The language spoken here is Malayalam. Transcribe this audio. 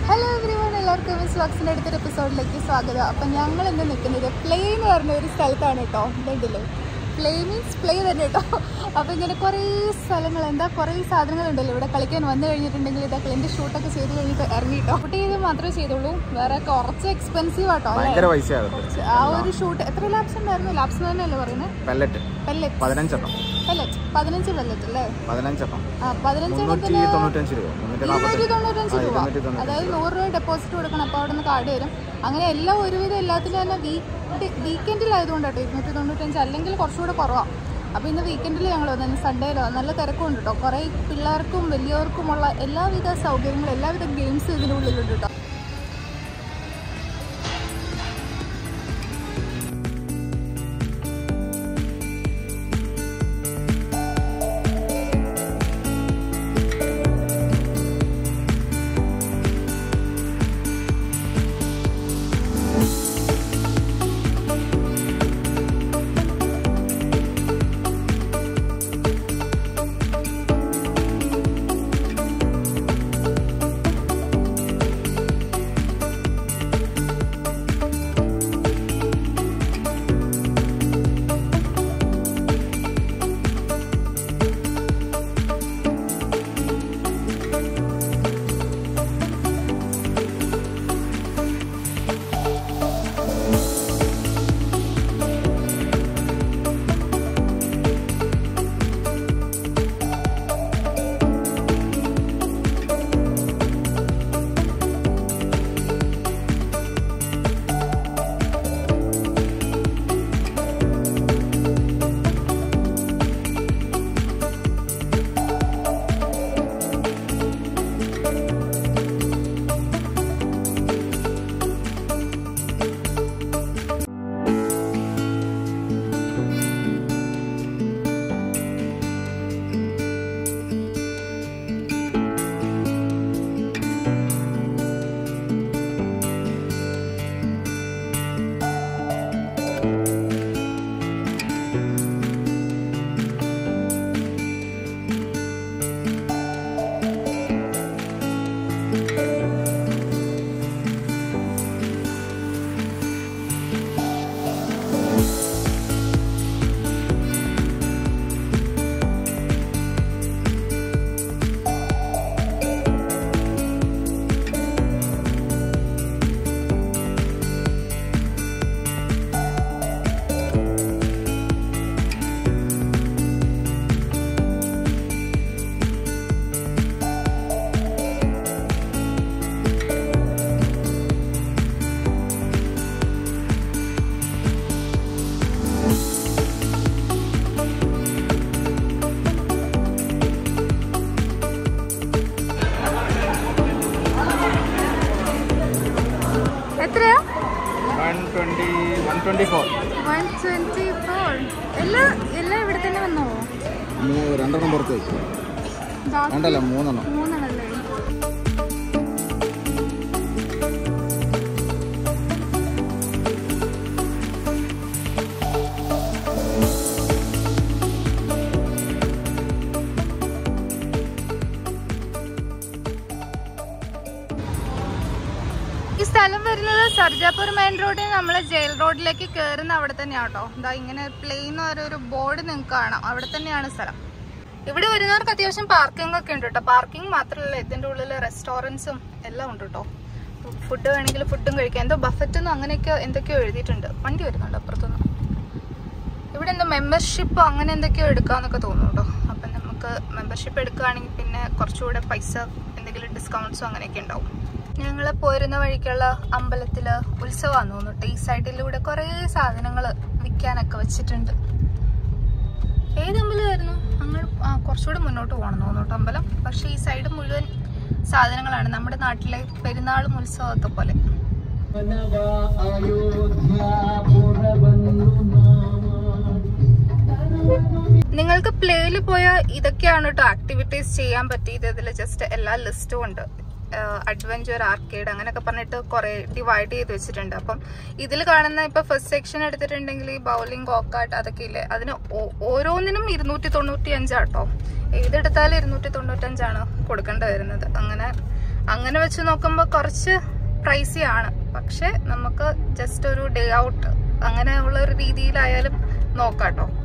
ഹലോ എവരിവൺ എല്ലാവർക്കും മിസ് വ്ളോഗ്സിൻ്റെ അടുത്തൊരു എപ്പിസോഡിലേക്ക് സ്വാഗതം അപ്പം ഞങ്ങൾ ഇന്ന് നിൽക്കുന്നത് പ്ലേ എന്ന് പറഞ്ഞ ഒരു സ്ഥലത്താണ് കേട്ടോ ഇതുണ്ടല്ലോ പ്ലേ മീൻസ് പ്ലേ തന്നെ കേട്ടോ അപ്പോൾ ഇങ്ങനെ കുറേ സ്ഥലങ്ങൾ എന്താ കുറേ സാധനങ്ങളുണ്ടല്ലോ ഇവിടെ കളിക്കാൻ വന്നു കഴിഞ്ഞിട്ടുണ്ടെങ്കിൽ ഇതൊക്കെ എൻ്റെ ഷൂട്ടൊക്കെ ചെയ്ത് കഴിഞ്ഞിട്ട് ഇറങ്ങിട്ടോ ഷൂട്ട് ചെയ്ത് മാത്രമേ ചെയ്തുള്ളൂ വേറെ കുറച്ച് എക്സ്പെൻസീവ് ആട്ടോ അല്ലേ ഭയങ്കര പൈസയാകും കുറച്ച് ആ ഒരു ഷൂട്ട് എത്ര ലാപ്സ് ഉണ്ടായിരുന്നു ലാപ്സ് തന്നെയല്ലേ പറയുന്നത് പെല്ലറ്റ് പെല്ലറ്റ് പതിനഞ്ചെണ്ണം പെല്ലറ്റ് പതിനഞ്ച് പെല്ലറ്റ് അല്ലേ പതിനഞ്ചെണ്ണം ആ മുന്നൂറ്റി പതിനഞ്ചെണ്ണത്തിന് തൊണ്ണൂറ്റഞ്ച് രൂപ മുന്നൂറ്റി ഇരുന്നൂറ്റി നാൽപ്പത്തി തൊണ്ണൂറ്റഞ്ച് ആ, രൂപ ഇരുന്നൂറ്റി തൊണ്ണൂറ്റഞ്ച് അതായത് നൂറ് രൂപ ഡെപ്പോസിറ്റ് കൊടുക്കണം അപ്പോൾ അവിടെ നിന്ന് കാർഡ് വരും അങ്ങനെ എല്ലാം ഒരുവിധം എല്ലാത്തിലും തന്നെ വീക്ക് വീക്കെൻഡിലായതുകൊണ്ട് കേട്ടോ ഇരുന്നൂറ്റി തൊണ്ണൂറ്റഞ്ച് അല്ലെങ്കിൽ കുറച്ചുകൂടെ കുറവാണ് അപ്പോൾ ഇന്ന് വീക്കെൻഡിൽ ഞങ്ങൾ വന്നു സൺഡേയിലോ നല്ല തിരക്കുണ്ട് കേട്ടോ കുറേ പിള്ളേർക്കും വലിയവർക്കുമുള്ള എല്ലാവിധ സൗകര്യങ്ങളും എല്ലാവിധ ഗെയിംസും ഇതിനുള്ളിലുണ്ട് കേട്ടോ എത്രയാ one twenty one twenty four one twenty four എല്ലാം എല്ലാം ഇവിടെ തന്നെ വന്നോ രണ്ടെണ്ണം പുറത്ത് ബാക്കി രണ്ടല്ല മൂന്നെണ്ണം മൂന്നെണ്ണല്ലേ ഈ സ്ഥലം വരുന്നത് സർജാപൂർ മെയിൻ റോഡിൽ നമ്മൾ ജയിൽ റോഡിലേക്ക് കയറുന്ന അവിടെ തന്നെയാണ് കേട്ടോ എന്താ ഇങ്ങനെ പ്ലെയിൻ ഒരു ബോർഡ് നിങ്ങൾക്ക് കാണാം അവിടെ തന്നെയാണ് സ്ഥലം ഇവിടെ വരുന്നവർക്ക് അത്യാവശ്യം പാർക്കിംഗ് ഒക്കെ ഉണ്ട് കേട്ടോ പാർക്കിംഗ് മാത്രമല്ല ഇതിന്റെ ഉള്ളിൽ റെസ്റ്റോറൻറ്റ്സും എല്ലാം ഉണ്ട് കേട്ടോ ഫുഡ് വേണമെങ്കിൽ ഫുഡും കഴിക്കാം എന്തോ ബഫറ്റെന്നും അങ്ങനെയൊക്കെ എന്തൊക്കെയോ എഴുതിയിട്ടുണ്ട് വണ്ടി വരുന്നുണ്ട് അപ്പുറത്തുനിന്ന് ഇവിടെ എന്തോ മെമ്പർഷിപ്പ് അങ്ങനെ എന്തൊക്കെയോ എടുക്കാന്നൊക്കെ തോന്നുന്നു കേട്ടോ അപ്പം നമുക്ക് മെമ്പർഷിപ്പ് എടുക്കുകയാണെങ്കിൽ പിന്നെ കുറച്ചുകൂടെ പൈസ എന്തെങ്കിലും ഡിസ്കൗണ്ട്സും അങ്ങനെയൊക്കെ ഉണ്ടാവും ഞങ്ങൾ പോരുന്ന വഴിക്കുള്ള അമ്പലത്തില് ഉത്സവമാണെന്ന് തോന്നുന്നു കേട്ടോ ഈ സൈഡിലൂടെ കുറേ സാധനങ്ങൾ വിൽക്കാനൊക്കെ വെച്ചിട്ടുണ്ട് ഏത് അമ്പലമായിരുന്നു അങ്ങ് ആ കുറച്ചുകൂടെ മുന്നോട്ട് പോകണം തോന്നുന്നു കേട്ടോ അമ്പലം പക്ഷേ ഈ സൈഡ് മുഴുവൻ സാധനങ്ങളാണ് നമ്മുടെ നാട്ടിലെ പെരുന്നാളും ഉത്സവത്തെ പോലെ നിങ്ങൾക്ക് പ്ലേയിൽ പോയാൽ ഇതൊക്കെയാണ് കേട്ടോ ആക്ടിവിറ്റീസ് ചെയ്യാൻ പറ്റിയത് ഇതിൽ ജസ്റ്റ് എല്ലാ ലിസ്റ്റും ഉണ്ട് അഡ്വഞ്ചർ ആർക്കേഡ് അങ്ങനെയൊക്കെ പറഞ്ഞിട്ട് കുറെ ഡിവൈഡ് ചെയ്ത് വെച്ചിട്ടുണ്ട് അപ്പം ഇതിൽ കാണുന്ന ഇപ്പൊ ഫസ്റ്റ് സെക്ഷൻ എടുത്തിട്ടുണ്ടെങ്കിൽ ഈ ബൗളിംഗ് ഗോക്കാട്ട് അതൊക്കെ ഇല്ലേ അതിന് ഓ- ഓരോന്നിനും ഇരുന്നൂറ്റി തൊണ്ണൂറ്റി അഞ്ചാട്ടോ ഏതെടുത്താലും ഇരുന്നൂറ്റി തൊണ്ണൂറ്റഞ്ചാണ് കൊടുക്കേണ്ടി വരുന്നത് അങ്ങനെ അങ്ങനെ വെച്ച് നോക്കുമ്പോൾ കുറച്ച് പ്രൈസി ആണ് പക്ഷെ നമുക്ക് ജസ്റ്റ് ഒരു ഡേ ഔട്ട് അങ്ങനെയുള്ള ഒരു രീതിയിലായാലും നോക്കാട്ടോ